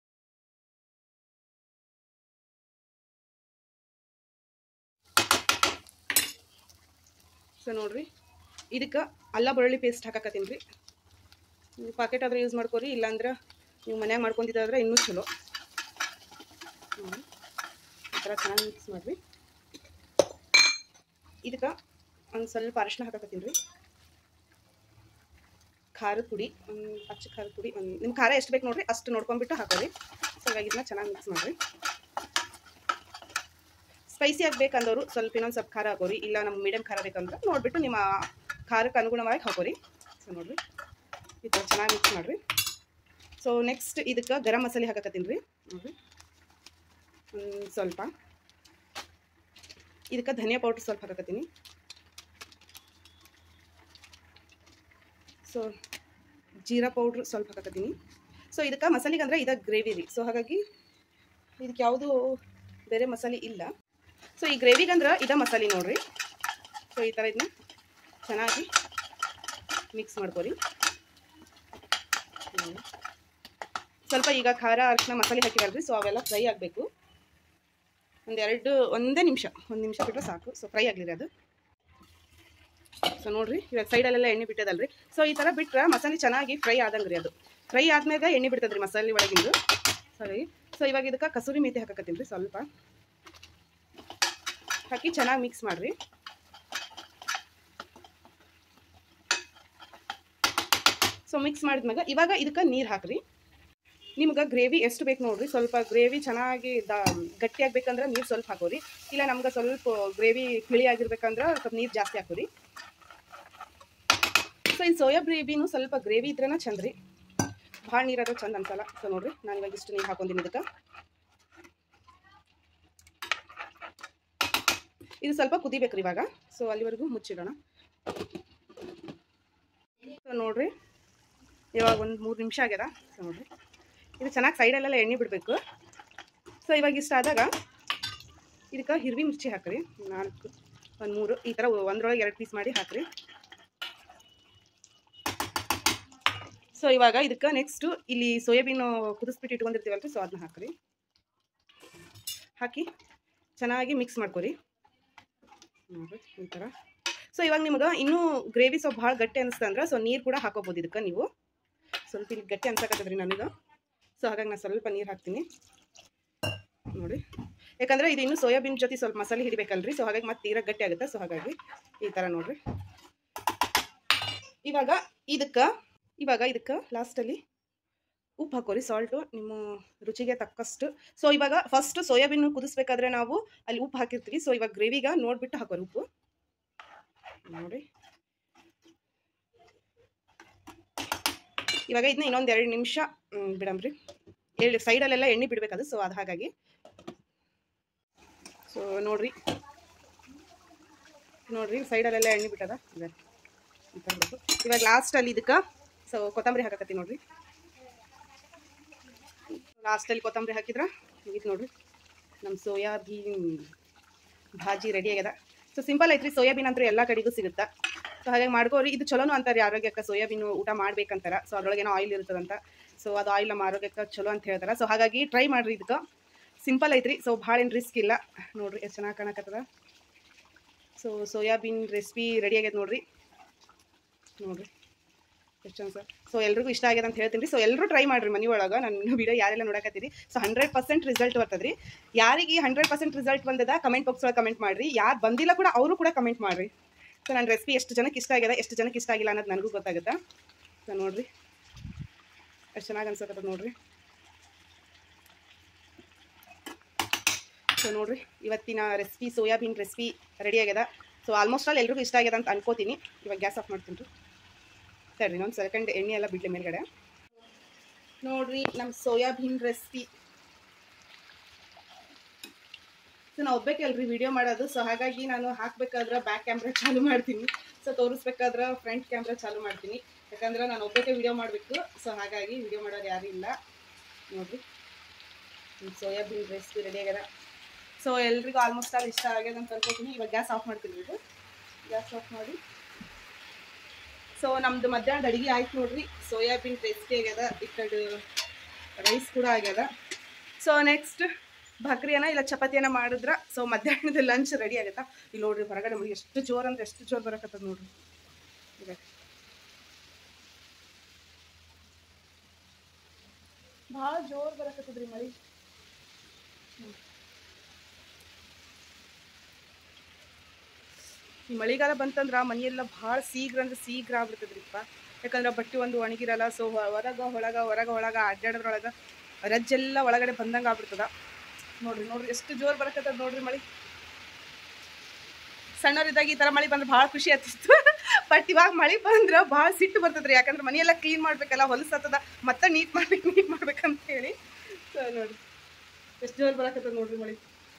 ಸೊ ನೋಡ್ರಿ ಇದಕ್ಕೆ ಅಲ್ಲ ಬೆಳ್ಳುಳ್ಳಿ ಪೇಸ್ಟ್ ಹಾಕಕತ್ತೀನಿ ರೀ ನೀವು ಪಾಕೆಟ್ ಆದ್ರೆ ಯೂಸ್ ಮಾಡ್ಕೊರಿ ಇಲ್ಲಾಂದ್ರೆ ನೀವು ಮನ್ಯಾಗ ಮಾಡ್ಕೊಂಡಿದ್ದಾದ್ರೆ ಇನ್ನೂ ಚಲೋ ಹ್ಮ್. ಈ ಥರ ಚೆನ್ನಾಗಿ ಮಿಕ್ಸ್ ಮಾಡಿರಿ ಇದಕ್ಕೆ ಒಂದು ಸ್ವಲ್ಪ ಅರಿಶಿನ ಹಾಕಕತ್ತೀನಿ ರೀ ಖಾರದ ಪುಡಿ ಒಂದು ಹಚ್ಚ ಖಾರದ ಪುಡಿ ಒಂದು ನಿಮ್ಮ ಖಾರ ಎಷ್ಟು ಬೇಕು ನೋಡ್ರಿ ಅಷ್ಟು ನೋಡ್ಕೊಂಡ್ಬಿಟ್ಟು ಹಾಕೋರಿ ಸೊ ಇವಾಗ ಇದನ್ನ ಚೆನ್ನಾಗಿ ಮಿಕ್ಸ್ ಮಾಡಿರಿ ಸ್ಪೈಸಿ ಆಗಬೇಕಂದವರು ಸ್ವಲ್ಪ ಇನ್ನೊಂದು ಸ್ವಲ್ಪ ಖಾರ ಹಾಕೋರಿ ಇಲ್ಲ ನಮ್ಗೆ ಮೀಡಿಯಮ್ ಖಾರ ಬೇಕಂದ್ರೆ ನೋಡಿಬಿಟ್ಟು ನಿಮ್ಮ ಖಾರಕ್ಕೆ ಅನುಗುಣವಾಗಿ ಹಾಕೋರಿ ಸೊ ನೋಡಿರಿ ಈ ಥರ ಚೆನ್ನಾಗಿ ಮಿಕ್ಸ್ ಮಾಡಿರಿ ಸೊ ನೆಕ್ಸ್ಟ್ ಇದಕ್ಕೆ ಗರಂ ಮಸಾಲೆ ಹಾಕಕತ್ತೀನಿ ರೀ ನೋಡಿರಿ ಒಂದು ಸ್ವಲ್ಪ ಇದಕ್ಕೆ ಧನಿಯಾ ಪೌಡ್ರ್ ಸ್ವಲ್ಪ ಹಾಕಕತ್ತೀನಿ ಸೊ ಜೀರಾ ಪೌಡ್ರ್ ಸ್ವಲ್ಪ ಹಾಕಕತ್ತೀನಿ ಸೊ ಇದಕ್ಕೆ ಮಸಾಲೆಗೆ ಅಂದ್ರೆ ಇದು ಗ್ರೇವಿ ರೀ ಸೊ ಹಾಗಾಗಿ ಇದಕ್ಕೆ ಯಾವುದು ಬೇರೆ ಮಸಾಲೆ ಇಲ್ಲ ಸೊ ಈ ಗ್ರೇವಿಗೆ ಅಂದ್ರೆ ಇದ ಮಸಾಲೆ ನೋಡ್ರಿ ಸೊ ಈ ಥರ ಇದನ್ನ ಚೆನ್ನಾಗಿ ಮಿಕ್ಸ್ ಮಾಡ್ಕೊರಿ ಹ್ಮ್. ಸ್ವಲ್ಪ ಈಗ ಖಾರ ಅರಿಶಿನ ಮಸಾಲೆ ಹಾಕಿರಲ್ರಿ ಸೊ ಅವೆಲ್ಲ ಫ್ರೈ ಆಗಬೇಕು ಒಂದೆರಡು ಒಂದೇ ನಿಮಿಷ ಒಂದು ನಿಮಿಷ ಬಿಟ್ಟರೆ ಸಾಕು ಸೊ ಫ್ರೈ ಆಗಲಿರಿ ಅದು ಸೊ ನೋಡ್ರಿ ಇವಾಗ ಸೈಡಲ್ಲೆಲ್ಲ ಎಣ್ಣೆ ಬಿಟ್ಟದಲ್ರಿ ಸೊ ಈ ಥರ ಬಿಟ್ರೆ ಮಸಾಲೆ ಚೆನ್ನಾಗಿ ಫ್ರೈ ಆದಂಗೆ ರೀ ಅದು ಫ್ರೈ ಆದ್ಮೇಲೆ ಎಣ್ಣೆ ಬಿಡ್ತದ್ರಿ ಮಸಾಲೆ ಒಳಗಿಂದು ಸರಿ ಸೊ ಇವಾಗ ಇದಕ್ಕೆ ಕಸೂರಿ ಮೇಥಿ ಹಾಕಕತ್ತೀನಿ ರೀ ಸ್ವಲ್ಪ ಹಾಕಿ ಚೆನ್ನಾಗಿ ಮಿಕ್ಸ್ ಮಾಡಿರಿ ಸೊ ಮಿಕ್ಸ್ ಮಾಡಿದ್ಮ್ಯಾಗ ಇವಾಗ ಇದಕ್ಕೆ ನೀರು ಹಾಕ್ರಿ ನಿಮ್ಗೆ ಗ್ರೇವಿ ಎಷ್ಟು ಬೇಕು ನೋಡ್ರಿ ಸ್ವಲ್ಪ ಗ್ರೇವಿ ಚೆನ್ನಾಗಿ ದ ಗಟ್ಟಿ ಆಗ್ಬೇಕಂದ್ರೆ ನೀರು ಸ್ವಲ್ಪ ಹಾಕೋರಿ ಇಲ್ಲ ನಮ್ಗೆ ಸ್ವಲ್ಪ ಗ್ರೇವಿ ತಿಳಿ ಆಗಿರ್ಬೇಕಂದ್ರೆ ಸ್ವಲ್ಪ ನೀರು ಜಾಸ್ತಿ ಹಾಕೋರಿ ಸೊ ಈ ಸೋಯಾ ಗ್ರೇವಿನೂ ಸ್ವಲ್ಪ ಗ್ರೇವಿ ಇದ್ರೇನ ಚಂದ ರೀ ಭಾಳ ನೀರಾದ್ರೆ ಚಂದ ಅನ್ಸಲ್ಲ ಸೊ ನೋಡ್ರಿ ನಾನು ಇವಾಗ ಇಷ್ಟು ನೀರು ಹಾಕೊಂತೀನಿ ಇದಕ್ಕೆ ಇದು ಸ್ವಲ್ಪ ಕುದಿಬೇಕ್ರಿ ಇವಾಗ ಸೊ ಅಲ್ಲಿವರೆಗೂ ಮುಚ್ಚಿಡೋಣ ಸೊ ನೋಡ್ರಿ ಇವಾಗ ಒಂದು ಮೂರು ನಿಮಿಷ ಆಗ್ಯದ ಸೊ ನೋಡ್ರಿ ಇದು ಚೆನ್ನಾಗಿ ಸೈಡಲ್ಲೆಲ್ಲ ಎಣ್ಣೆ ಬಿಡಬೇಕು ಸೊ ಇವಾಗ ಇಷ್ಟ ಆದಾಗ ಇದಕ್ಕೆ ಹಿರ್ವಿ ಮಿರ್ಚಿ ಹಾಕ್ರಿ ನಾಲ್ಕು ಒಂದು ಮೂರು ಈ ಥರ ಒಂದ್ರೊಳಗೆ ಎರಡು ಪೀಸ್ ಮಾಡಿ ಹಾಕ್ರಿ ಸೊ ಇವಾಗ ಇದಕ್ಕೆ ನೆಕ್ಸ್ಟು ಇಲ್ಲಿ ಸೋಯಾಬೀನು ಕುದಿಸ್ಬಿಟ್ಟು ಇಟ್ಕೊಂಡಿರ್ತೀವಲ್ರಿ ಸೊ ಅದನ್ನ ಹಾಕ್ರಿ ಹಾಕಿ ಚೆನ್ನಾಗಿ ಮಿಕ್ಸ್ ಮಾಡ್ಕೊರಿ ನೋಡ್ರಿ ಈ ಥರ ಸೊ ಇವಾಗ ನಿಮ್ಗೆ ಇನ್ನೂ ಗ್ರೇವಿ ಸ್ವಲ್ಪ ಭಾಳ ಗಟ್ಟಿ ಅನಿಸ್ತಂದ್ರೆ ಸೊ ನೀರು ಕೂಡ ಹಾಕೋಬೋದು ಇದಕ್ಕೆ ನೀವು ಸ್ವಲ್ಪ ಇಲ್ಲಿ ಗಟ್ಟಿ ಅನ್ಸಕತ್ತದ್ರಿ ನನಗೆ ಸೊ ಹಾಗಾಗಿ ನಾನು ಸ್ವಲ್ಪ ನೀರು ಹಾಕ್ತೀನಿ ನೋಡಿ ಯಾಕಂದರೆ ಇದು ಇನ್ನು ಸೋಯಾಬೀನ್ ಜೊತೆ ಸ್ವಲ್ಪ ಮಸಾಲೆ ಹಿಡಿಬೇಕಲ್ರಿ ಸೊ ಹಾಗಾಗಿ ಮತ್ತೆ ತೀರಾ ಗಟ್ಟಿ ಆಗುತ್ತೆ ಸೊ ಹಾಗಾಗಿ ಈ ಥರ ನೋಡ್ರಿ ಇವಾಗ ಇದಕ್ಕೆ ಇವಾಗ ಇದಕ್ಕೆ ಲಾಸ್ಟಲ್ಲಿ ಉಪ್ಪು ಹಾಕೋರಿ ಸಾಲ್ಟು ನಿಮ್ಮ ರುಚಿಗೆ ತಕ್ಕಷ್ಟು ಸೊ ಇವಾಗ ಫಸ್ಟ್ ಸೋಯಾಬೀನ್ ಕುದಿಸ್ಬೇಕಾದ್ರೆ ನಾವು ಅಲ್ಲಿ ಉಪ್ಪು ಹಾಕಿರ್ತೀವಿ ಸೊ ಇವಾಗ ಗ್ರೇವಿಗೆ ನೋಡ್ಬಿಟ್ಟು ಹಾಕೋರಿ ಉಪ್ಪು ನೋಡಿ ಇವಾಗ ಇದನ್ನ ಇನ್ನೊಂದು ಎರಡು ನಿಮಿಷ ಬಿಡಮ್ರಿ ಎಲ್ಲಿ ಸೈಡಲ್ಲೆಲ್ಲ ಎಣ್ಣೆ ಬಿಡಬೇಕದು ಸೊ ಅದು ಹಾಗಾಗಿ ಸೊ ನೋಡ್ರಿ ನೋಡ್ರಿ ಸೈಡಲ್ಲೆಲ್ಲ ಎಣ್ಣೆ ಬಿಟ್ಟದ ಇದೆ ಈ ಥರ ಬೇಕು. ಇವಾಗ ಲಾಸ್ಟಲ್ಲಿ ಇದಕ್ಕೆ ಸೊ ಕೊತ್ತಂಬರಿ ಹಾಕಕತ್ತಿ ನೋಡ್ರಿ ಲಾಸ್ಟಲ್ಲಿ ಕೊತ್ತಂಬರಿ ಹಾಕಿದ್ರ ಮುಗೀತು ನೋಡ್ರಿ ನಮ್ಮ ಸೋಯಾಬೀನ್ ಭಾಜಿ ರೆಡಿ ಆಗ್ಯದ ಸೊ ಸಿಂಪಲ್ ಐತ್ರಿ ಸೋಯಾಬೀನ್ ಅಂತೂ ಎಲ್ಲ ಕಡೆಗೂ ಸಿಗುತ್ತಾ ಸೊ ಹಾಗಾಗಿ ಮಾಡ್ಕೋರಿ ಇದು ಚಲೋನು ಅಂತಾರೆ ಆರೋಗ್ಯಕ್ಕೆ ಸೋಯಾಬೀನು ಊಟ ಮಾಡ್ಬೇಕಂತಾರ ಸೊ ಅದ್ರೊಳಗೇನೋ ಆಯಿಲ್ ಇರ್ತದಂತ ಸೊ ಅದು ಆಯಿಲ್ ನಮ್ಮ ಆರೋಗ್ಯಕ್ಕೆ ಚಲೋ ಅಂತ ಹೇಳ್ತಾರೆ ಸೊ ಹಾಗಾಗಿ ಟ್ರೈ ಮಾಡ್ರಿ ಇದಕ್ಕೆ ಸಿಂಪಲ್ ಐತ್ರಿ ಸೊ ಭಾಳ ಏನು ರಿಸ್ಕ್ ಇಲ್ಲ ನೋಡ್ರಿ ಎಷ್ಟು ಚೆನ್ನಾಗಿ ಕಾಣಕತ್ತದ ಸೊ ಸೋಯಾಬೀನ್ ರೆಸಿಪಿ ರೆಡಿ ಆಗ್ಯದ ನೋಡ್ರಿ ನೋಡ್ರಿ ಎಷ್ಟು ಚಂದ ಸರ್ ಸೊ ಎಲ್ರಿಗೂ ಇಷ್ಟ ಆಗ್ಯದ ಅಂತ ಹೇಳ್ತೀನಿ ರೀ ಸೊ ಎಲ್ಲರೂ ಟ್ರೈ ಮಾಡಿರಿ ಮನೆ ಒಳಗೆ ನನ್ನ ವಿಡಿಯೋ ಯಾರೆಲ್ಲ ನೋಡಕತ್ತೀರಿ ಸೊ ಹಂಡ್ರೆಡ್ ಪರ್ಸೆಂಟ್ ರಿಸಲ್ಟ್ ಬರ್ತದೆ ರೀ ಯಾರಿಗೆ ಹಂಡ್ರೆಡ್ ಪರ್ಸೆಂಟ್ ರಿಸಲ್ಟ್ ಬಂದದ ಕಮೆಂಟ್ ಬಾಕ್ಸ್ ಒಳಗೆ ಕಮೆಂಟ್ ಮಾಡಿರಿ ಯಾರು ಬಂದಿಲ್ಲ ಕೂಡ ಅವರು ಕೂಡ ಕಮೆಂಟ್ ಮಾಡಿರಿ ಸೊ ನನ್ನ ರೆಸಿಪಿ ಎಷ್ಟು ಜನಕ್ಕೆ ಇಷ್ಟ ಆಗ್ಯದ ಎಷ್ಟು ಜನಕ್ಕೆ ಇಷ್ಟ ಆಗಿಲ್ಲ ಅನ್ನೋದು ನನಗೂ ಗೊತ್ತಾಗುತ್ತೆ ಸೊ ನೋಡ್ರಿ ಎಷ್ಟು ಚೆನ್ನಾಗಿ ಅನ್ಸಕತ್ತದ ನೋಡ್ರಿ ಸೊ ನೋಡ್ರಿ ಇವತ್ತಿನ ರೆಸಿಪಿ ಸೋಯಾಬೀನ್ ರೆಸಿಪಿ ರೆಡಿ ಆಗ್ಯದ ಸೊ ಆಲ್ಮೋಸ್ಟ್ ಆಲ್ ಎಲ್ರಿಗೂ ಇಷ್ಟ ಆಗ್ಯದ ಅಂತ ಅನ್ಕೋತೀನಿ ಇವಾಗ ಗ್ಯಾಸ್ ಆಫ್ ಮಾಡ್ತೀನಿ ರೀ ಸರಿ ಇನ್ನೊಂದು ಸೆಕೆಂಡ್ ಎಣ್ಣೆ ಎಲ್ಲ ಬಿಡ್ಲಿ ಮೇಲ್ಗಡೆ ನೋಡ್ರಿ ನಮ್ಮ ಸೋಯಾಬೀನ್ ರೆಸಿಪಿ ಸೊ ನಾ ಒಬ್ಬಕ್ಕೆ ಅಲ್ರಿ ವಿಡಿಯೋ ಮಾಡೋದು ಸೊ ಹಾಗಾಗಿ ನಾನು ಹಾಕ್ಬೇಕಾದ್ರೆ ಬ್ಯಾಕ್ ಕ್ಯಾಮ್ರಾ ಚಾಲು ಮಾಡ್ತೀನಿ ಸೊ ತೋರಿಸ್ಬೇಕಾದ್ರೆ ಫ್ರಂಟ್ ಕ್ಯಾಮ್ರಾ ಚಾಲು ಮಾಡ್ತೀನಿ ಯಾಕಂದ್ರೆ ನಾನು ಒಬ್ಬಕ್ಕೆ ವಿಡಿಯೋ ಮಾಡಬೇಕು ಸೊ ಹಾಗಾಗಿ ವಿಡಿಯೋ ಮಾಡೋರು ಯಾರೂ ಇಲ್ಲ ನೋಡ್ರಿ ಸೋಯಾಬೀನ್ ರೆಸಿಪಿ ರೆಡಿ ಆಗ್ಯದ ಸೊ ಎಲ್ರಿಗೂ ಆಲ್ಮೋಸ್ಟ್ ಆಲ್ ಇಷ್ಟ ಆಗ್ಯದ ಅಂತ ಅನ್ಕೋತೀನಿ ಇವಾಗ ಗ್ಯಾಸ್ ಆಫ್ ಮಾಡ್ತೀನಿ ಇದು ಗ್ಯಾಸ್ ಆಫ್ ಮಾಡಿ ಸೊ ನಮ್ದು ಮಧ್ಯಾಹ್ನದ ಅಡುಗೆ ಆಯ್ತು ನೋಡ್ರಿ ಸೋಯಾಬೀನ್ ರೆಸಿಪಿ ಆಗ್ಯದ ಈ ಕಡೆ ರೈಸ್ ಕೂಡ ಆಗ್ಯದ ಸೊ ನೆಕ್ಸ್ಟ್ ಭಕ್ರಿಯನ್ನ ಇಲ್ಲ ಚಪಾತಿಯನ್ನ ಮಾಡಿದ್ರ ಸೊ ಮಧ್ಯಾಹ್ನದ ಲಂಚ್ ರೆಡಿ ಆಗತ್ತಾ ಇಲ್ಲಿ ನೋಡ್ರಿ ಹೊರಗಡೆ ಮಳಿ ಎಷ್ಟು ಜೋರ್ ಅಂದ್ರೆ ಎಷ್ಟು ಜೋರ್ ಬರಕತ್ತದ ನೋಡ್ರಿ ಇದೆ ಭಾಳ ಜೋರ್ ಬರಕತ್ತದ್ರಿ ಮಳಿ ಈ ಮಳೆಗಾಲ ಬಂತಂದ್ರೆ ಮನೆಯೆಲ್ಲ ಭಾಳ ಶೀಘ್ರ ಅಂದ್ರೆ ಶೀಘ್ರ ಆಗ್ಬಿಡ್ತದ್ರಿಪ್ಪ ಯಾಕಂದ್ರೆ ಬಟ್ಟೆ ಒಂದು ಒಣಗಿರಲ್ಲ ಸೊ ಹೊರಗ ಒಳಗ ಹೊರಗ ಒಳಗ ಅಡ್ಡಾಡೋದ್ರೊಳಗ ರಜ್ಜೆಲ್ಲ ಒಳಗಡೆ ಬಂದಂಗೆ ಆಗ್ಬಿಡ್ತದ ನೋಡ್ರಿ ನೋಡ್ರಿ ಎಷ್ಟು ಜೋರ್ ಬರಕತ್ತದ ನೋಡ್ರಿ ಮಳೆ ಸಣ್ಣವರಿದ್ದಾಗ ಈ ಥರ ಮಳೆ ಬಂದ್ರೆ ಭಾಳ ಖುಷಿ ಆಗ್ತಿತ್ತು ಬಟ್ ಇವಾಗ ಮಳೆ ಬಂದ್ರೆ ಭಾಳ ಸಿಟ್ಟು ಬರ್ತದ್ರಿ ಯಾಕಂದ್ರೆ ಮನೆಯೆಲ್ಲ ಕ್ಲೀನ್ ಮಾಡ್ಬೇಕಲ್ಲ ಹೊಲಸತ್ತದ ಮತ್ತೆ ನೀಟ್ ಮಾಡ್ಬೇಕು ನೀಟ್ ಮಾಡ್ಬೇಕಂತ ಹೇಳಿ ಸೊ ನೋಡ್ರಿ ಎಷ್ಟು ಜೋರ್ ಬರಕತ್ತದ ನೋಡ್ರಿ ಮಳೆ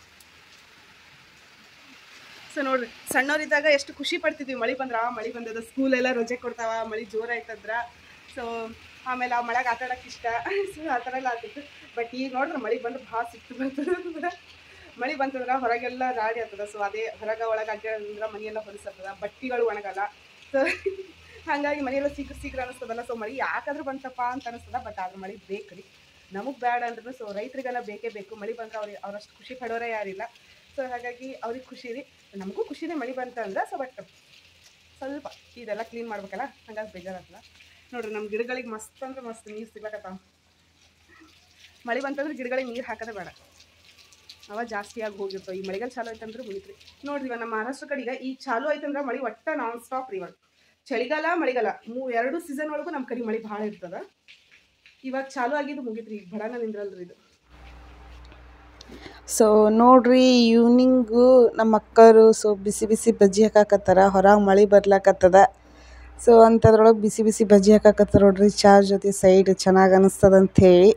ಸೊ ನೋಡ್ರಿ ಸಣ್ಣವರಿದ್ದಾಗ ಎಷ್ಟು ಖುಷಿ ಪಡ್ತಿದ್ವಿ ಮಳೆ ಬಂದ್ರ ಆ ಮಳೆ ಬಂದದ ಸ್ಕೂಲೆಲ್ಲ ರಜೆ ಕೊಡ್ತಾವ ಮಳೆ ಜೋರ್ ಆಯ್ತಂದ್ರ ಸೊ ಆಮೇಲೆ ಆ ಮಳೆಗೆ ಆಟ ಆಡಕ್ಕೆ ಇಷ್ಟ ಸೊ ಆ ಥರ ಎಲ್ಲ ಆಗ್ತಿತ್ತು ಬಟ್ ಈಗ ನೋಡ್ರಿ ಮಳೆ ಬಂದ್ರೆ ಭಾಳ ಸಿಟ್ಟು ಬರ್ತದ ಮಳೆ ಬಂತಂದ್ರೆ ಹೊರಗೆಲ್ಲ ರಾಡಿ ಆಗ್ತದ ಸೊ ಅದೇ ಹೊರಗೆ ಒಳಗೆ ಅಡ್ಡಾಡಂದ್ರೆ ಮನೆಯೆಲ್ಲ ಹೊಲಿಸತ್ತದ ಬಟ್ಟಿಗಳು ಒಣಗಲ್ಲ ಸೊ ಹಾಗಾಗಿ ಮನೆಯೆಲ್ಲ ಶೀಘ್ರ ಶೀಘ್ರ ಅನಿಸ್ತದಲ್ಲ ಸೊ ಮಳೆ ಯಾಕಾದ್ರೂ ಬಂತಪ್ಪ ಅಂತ ಅನಿಸ್ತದ ಬಟ್ ಆದ್ರೆ ಮಳೆ ಬೇಕ್ರಿ ನಮಗೆ ಬೇಡ ಅಂದ್ರೂ ಸೊ ರೈತರಿಗೆಲ್ಲ ಬೇಕೇ ಬೇಕು ಮಳೆ ಬಂದ್ರೆ ಅವ್ರಿಗೆ ಅವರಷ್ಟು ಖುಷಿ ಪಡೋರೇ ಯಾರಿಲ್ಲ ಸೊ ಹಾಗಾಗಿ ಅವ್ರಿಗೆ ಖುಷಿ ರೀ ನಮಗೂ ಖುಷಿನೇ ಮಳೆ ಬಂತಂದ್ರೆ ಸೊ ಬಟ್ ಸ್ವಲ್ಪ ಇದೆಲ್ಲ ಕ್ಲೀನ್ ಮಾಡ್ಬೇಕಲ್ಲ ಹಂಗಾಗಿ ಬೇಜಾರಾಗಲ್ಲ ನೋಡ್ರಿ ನಮ್ಮ ಗಿಡಗಳಿಗೆ ಮಸ್ತ್ ಅಂದ್ರೆ ಮಸ್ತ್ ನೀರು ಸಿಗ್ಲಕತ್ತಾವ ಮಳೆ ಬಂತಂದ್ರೆ ಗಿಡಗಳಿಗೆ ನೀರು ಹಾಕೋದೇ ಬೇಡ ಅವ ಜಾಸ್ತಿ ಆಗಿ ಹೋಗಿರ್ತಾವ ಈ ಮಳೆಗಾಲ ಚಾಲು ಆಯ್ತಂದ್ರೆ ಮುಗಿತ್ರಿ ನೋಡ್ರಿ ಇವಾಗ ನಮ್ಮ ಮಹಾರಾಷ್ಟ್ರ ಕಡೆಗೆ ಈ ಚಾಲು ಆಯ್ತಂದ್ರೆ ಮಳೆ ಒಟ್ಟ ನಾನ್ ಸ್ಟಾಪ್ ರೀ ಇವಾಗ ಚಳಿಗಾಲ ಮಳೆಗಾಲ ಮೂ ಎರಡು ಸೀಸನ್ ಒಳಗೂ ನಮ್ಮ ಕಡೆ ಮಳೆ ಭಾಳ ಇರ್ತದ ಇವಾಗ ಚಾಲು ಆಗಿದ್ದು ಮುಗಿತ್ರಿ ಈಗ ಬಡನ ನಿಂದ್ರಲ್ರಿ ಇದು ಸೊ ನೋಡ್ರಿ ಈವ್ನಿಂಗು ನಮ್ಮ ಅಕ್ಕರು ಸೊ ಬಿಸಿ ಬಿಸಿ ಬಜ್ಜಿ ಹಾಕಾಕತ್ತಾರ ಹೊರಗೆ ಮಳೆ ಬರ್ಲಾಕತ್ತದ ಸೊ ಅಂಥದ್ರೊಳಗೆ ಬಿಸಿ ಬಿಸಿ ಬಜ್ಜಿ ಹಾಕಾಕತ್ತಾರ ನೋಡ್ರಿ ಚಾ ಜೊತೆ ಸೈಡ್ ಚೆನ್ನಾಗಿ ಅನಿಸ್ತದ ಅಂಥೇಳಿ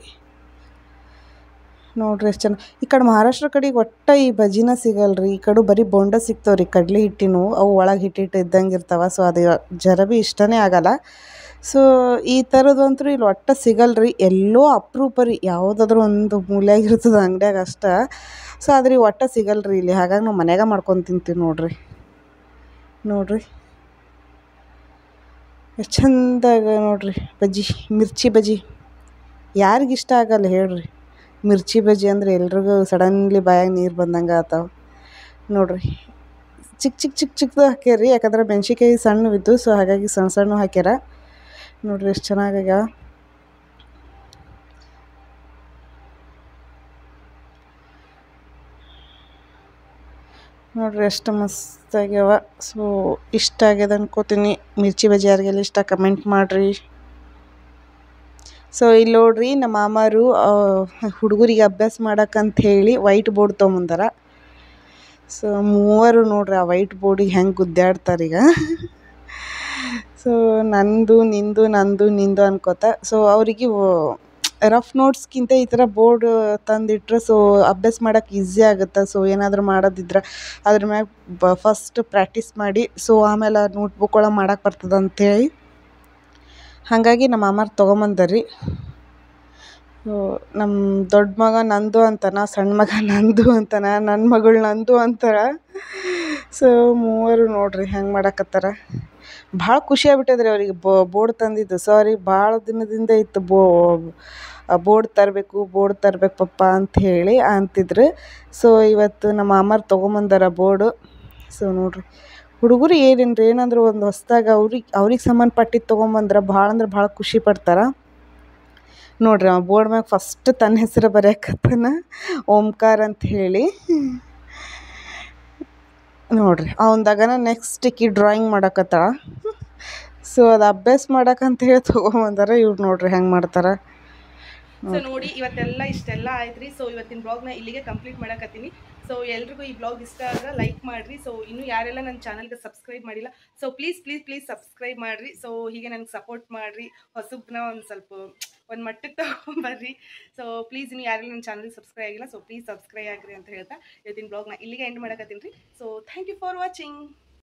ನೋಡ್ರಿ ಎಷ್ಟು ಚೆನ್ನ ಈ ಕಡೆ ಮಹಾರಾಷ್ಟ್ರ ಕಡೆಗೆ ಒಟ್ಟು ಈ ಬಜ್ಜಿನ ಸಿಗಲ್ರಿ ಈ ಕಡೆ ಬರೀ ಬೋಂಡ ಸಿಗ್ತಾವ್ರಿ ಕಡ್ಲೆ ಹಿಟ್ಟಿನವು ಅವು ಒಳಗೆ ಹಿಟ್ಟಿಟ್ಟು ಇದ್ದಂಗೆ ಇರ್ತಾವ ಸೊ ಅದು ಜರ ಭೀ ಇಷ್ಟನೇ ಆಗಲ್ಲ ಸೊ ಈ ಥರದಂತೂ ಇಲ್ಲಿ ಒಟ್ಟು ಸಿಗಲ್ರಿ ಎಲ್ಲೋ ಅಪರೂಪ ರೀ ಯಾವುದಾದ್ರೂ ಒಂದು ಮೂಲ್ಯಾಗ ಇರ್ತದೆ ಅಂಗಡ್ಯಾಗ ಅಷ್ಟೇ ಸೊ ಆದ್ರೆ ಒಟ್ಟು ಸಿಗಲ್ರಿ ಇಲ್ಲಿ ಹಾಗಾಗಿ ನಾವು ಮನ್ಯಾಗ ಮಾಡ್ಕೊಂಡು ತಿಂತೀವಿ ನೋಡ್ರಿ ನೋಡ್ರಿ ಎಷ್ಟು ಚಂದಾಗ ನೋಡ್ರಿ ಬಜ್ಜಿ ಮಿರ್ಚಿ ಬಜ್ಜಿ ಯಾರಿಗಿಷ್ಟ ಆಗಲ್ಲ ಹೇಳ್ರಿ ಮಿರ್ಚಿ ಬಜ್ಜಿ ಅಂದ್ರೆ ಎಲ್ರಿಗೂ ಸಡನ್ಲಿ ಬಾಯಾಗ ನೀರು ಬಂದಂಗೆ ಆತಾವ ನೋಡ್ರಿ ಚಿಕ್ಕ ಚಿಕ್ಕ ಚಿಕ್ಕ ಚಿಕ್ಕದು ಹಾಕ್ಯಾರ ಯಾಕಂದ್ರೆ ಮೆಣ್ಸಿನ್ಕಾಯಿ ಸಣ್ಣವಿದ್ದು ಸೊ ಹಾಗಾಗಿ ಸಣ್ಣ ಸಣ್ಣ ಹಾಕ್ಯಾರ ನೋಡ್ರಿ ಎಷ್ಟು ಚೆನ್ನಾಗ್ಯಾವ ನೋಡ್ರಿ ಎಷ್ಟು ಮಸ್ತಾಗ್ಯಾವ ಸೊ ಇಷ್ಟ ಆಗ್ಯದ ಅನ್ಕೋತೀನಿ ಮಿರ್ಚಿ ಬಜ್ಜಿ ಯಾರಿಗೆಲ್ಲ ಇಷ್ಟ ಕಮೆಂಟ್ ಮಾಡಿರಿ ಸೊ ಇಲ್ಲಿ ನೋಡ್ರಿ ನಮ್ಮ ಮಾಮಾರು ಹುಡುಗರಿಗೆ ಅಭ್ಯಾಸ ಮಾಡಕ್ಕಂತ ಹೇಳಿ ವೈಟ್ ಬೋರ್ಡ್ ತೊಗೊಂಬಂದಾರ ಸೊ ಮೂವರು ನೋಡ್ರಿ ಆ ವೈಟ್ ಬೋರ್ಡಿಗೆ ಹೆಂಗೆ ಗುದ್ದಾಡ್ತಾರೆ ಈಗ ಸೊ ನಂದು ನಿಂದು ನಂದು ನಿಂದು ಅನ್ಕೋತ ಸೊ ಅವರಿಗೆ ರಫ್ ನೋಟ್ಸ್ಗಿಂತ ಈ ಥರ ಬೋರ್ಡ್ ತಂದಿಟ್ರೆ ಸೊ ಅಭ್ಯಾಸ ಮಾಡೋಕೆ ಈಸಿ ಆಗುತ್ತೆ ಸೊ ಏನಾದರೂ ಮಾಡೋದಿದ್ರೆ ಅದ್ರ ಮ್ಯಾಗ ಬ ಫಸ್ಟ್ ಪ್ರಾಕ್ಟೀಸ್ ಮಾಡಿ ಸೊ ಆಮೇಲೆ ನೋಟ್ಬುಕ್ ಒಳಗೆ ಮಾಡಕ್ಕೆ ಬರ್ತದೆ ಅಂಥೇಳಿ ಹಾಗಾಗಿ ನಮ್ಮ ಮಾಮಾರು ತೊಗೊಂಬಂದಾರ್ರಿ ನಮ್ಮ ದೊಡ್ಡ ಮಗ ನಂದು ಅಂತಾನ ಸಣ್ಣ ಮಗ ನಂದು ಅಂತಾನ ನನ್ನ ಮಗಳು ನಂದು ಅಂತಾರ ಸೊ ಮೂವರು ನೋಡ್ರಿ ಹೆಂಗೆ ಮಾಡಕತ್ತಾರ ಭಾಳ ಖುಷಿ ಆಗ್ಬಿಟ್ಟದ್ರಿ ಅವ್ರಿಗೆ ಬೋರ್ಡ್ ತಂದಿದ್ದು ಸೊ ಅವ್ರಿಗೆ ಭಾಳ ದಿನದಿಂದ ಇತ್ತು ಬೋ ಬೋರ್ಡ್ ತರಬೇಕು ಬೋರ್ಡ್ ತರ್ಬೇಕು ಪಪ್ಪ ಅಂತ ಹೇಳಿ ಅಂತಿದ್ರು ಸೊ ಇವತ್ತು ನಮ್ಮ ಮಾಮಾರು ತೊಗೊಂಬಂದಾರ ಬೋರ್ಡು ಸೊ ನೋಡ್ರಿ ಹುಡುಗರು ಏನೇನು ರೀ ಏನಂದ್ರೆ ಒಂದು ಹೊಸ್ದಾಗಿ ಅವ್ರಿಗೆ ಅವ್ರಿಗೆ ಸಂಬಂಧಪಟ್ಟಿದ್ದು ತೊಗೊಂಬಂದ್ರೆ ಭಾಳ ಅಂದ್ರೆ ಭಾಳ ಖುಷಿ ಪಡ್ತಾರೆ ನೋಡ್ರಿ ಅವ ಬೋರ್ಡ್ ಮ್ಯಾಗ ಫಸ್ಟ್ ತನ್ನ ಹೆಸರು ಬರೆಯಕತ್ತಾನ ಓಂಕಾರ ಅಂತ ಹೇಳಿ ನೋಡ್ರಿ ಅವನದಾಗನ ನೆಕ್ಸ್ಟ್ ಈಕಿ ಡ್ರಾಯಿಂಗ್ ಮಾಡಕತ್ತಾಳ ಸೊ ಅದು ಅಭ್ಯಾಸ ಮಾಡಕ್ಕಂತ ಹೇಳಿ ತೊಗೊಂಬಂದಾರ ಇವ್ರು ನೋಡ್ರಿ ಹೆಂಗೆ ಮಾಡ್ತಾರೆ ಸೊ ನೋಡಿ ಇವತ್ತೆಲ್ಲ ಇಷ್ಟೆಲ್ಲ ಆಯ್ತ್ರಿ ಸೊ ಇವತ್ತಿನ ಬ್ಲಾಗ್ನ ಇಲ್ಲಿಗೆ ಕಂಪ್ಲೀಟ್ ಮಾಡಕತ್ತೀನಿ ಸೊ ಎಲ್ರಿಗೂ ಈ ಬ್ಲಾಗ್ ಇಷ್ಟ ಆದ್ರೆ ಲೈಕ್ ಮಾಡಿರಿ ಸೊ ಇನ್ನು ಯಾರೆಲ್ಲ ನನ್ನ ಚಾನಲ್ಗೆ ಸಬ್ಸ್ಕ್ರೈಬ್ ಮಾಡಿಲ್ಲ so please please please subscribe ಮಾಡಿರಿ ಸೊ ಹೀಗೆ ನನಗೆ ಸಪೋರ್ಟ್ ಮಾಡಿರಿ ಹೊಸಬ್ನ ಒಂದು ಸ್ವಲ್ಪ ಒಂದು ಮಟ್ಟಕ್ಕೆ ತಗೊಂಬರ್ರಿ ಸೊ ಪ್ಲೀಸ್ ಇನ್ನು ಯಾರೆಲ್ಲ ನನ್ನ ಚಾನಲ್ ಸಬ್ಸ್ಕ್ರೈಬ್ ಆಗಿಲ್ಲ ಸೊ ಪ್ಲೀಸ್ ಸಬ್ಸ್ಕ್ರೈಬ್ ಆಗಿರಿ ಅಂತ ಹೇಳ್ತಾ ಇವತ್ತಿನ ಬ್ಲಾಗ್ನ ಇಲ್ಲಿಗೆ ಎಂಡ್ ಮಾಡಕತ್ತೀನಿ ರೀ so thank you for watching